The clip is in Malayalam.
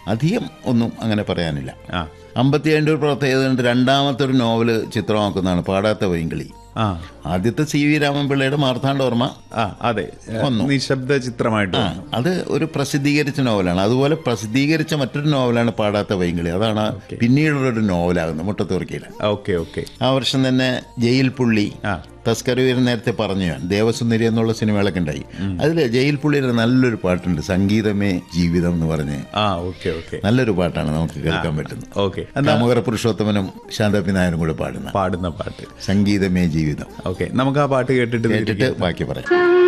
അധികം ഒന്നും അങ്ങനെ പറയാനില്ല ആ അമ്പത്തിയേഴിൻ്റെ ഒരു പ്രത്യേകത ഉണ്ട് രണ്ടാമത്തെ ഒരു നോവല് ചിത്രമാക്കുന്നതാണ് പാടാത്ത വൈങ്കിളി ആ ആദ്യത്തെ സി വി രാമൻപിള്ളയുടെ മാർത്താണ്ഡോർമ്മ ആ അതെ നിശബ്ദ ചിത്രമായിട്ട് ആ, അത് ഒരു പ്രസിദ്ധീകരിച്ച നോവലാണ് അതുപോലെ പ്രസിദ്ധീകരിച്ച മറ്റൊരു നോവലാണ് പാടാത്ത വൈങ്കിളി അതാണ് പിന്നീടുള്ളൊരു നോവലാകുന്നത് മുട്ടത്തുവർക്കിയിലെ ഓക്കെ ഓക്കെ ആ വർഷം തന്നെ ജയിൽ പുള്ളി ആ തസ്കരവീരൻ നേരത്തെ പറഞ്ഞു ഞാൻ ദേവസുന്ദരി എന്നുള്ള സിനിമകളൊക്കെ ഉണ്ടായി അതിൽ ജയിൽ പുള്ളിയുടെ നല്ലൊരു പാട്ടുണ്ട് സംഗീതമേ ജീവിതം എന്ന് പറഞ്ഞ് ആ ഓക്കെ ഓക്കെ നല്ലൊരു പാട്ടാണ് നമുക്ക് കേൾക്കാൻ പറ്റുന്നത് ഓക്കെ കാമുകര പുരുഷോത്തമനും ശാന്തപി നായരും കൂടെ പാടുന്ന പാടുന്ന പാട്ട് സംഗീതമേ ജീവിതം ഓക്കെ നമുക്ക് ആ പാട്ട് കേട്ടിട്ട് തിരികെ കേട്ടിട്ട് ബാക്കി പറയാം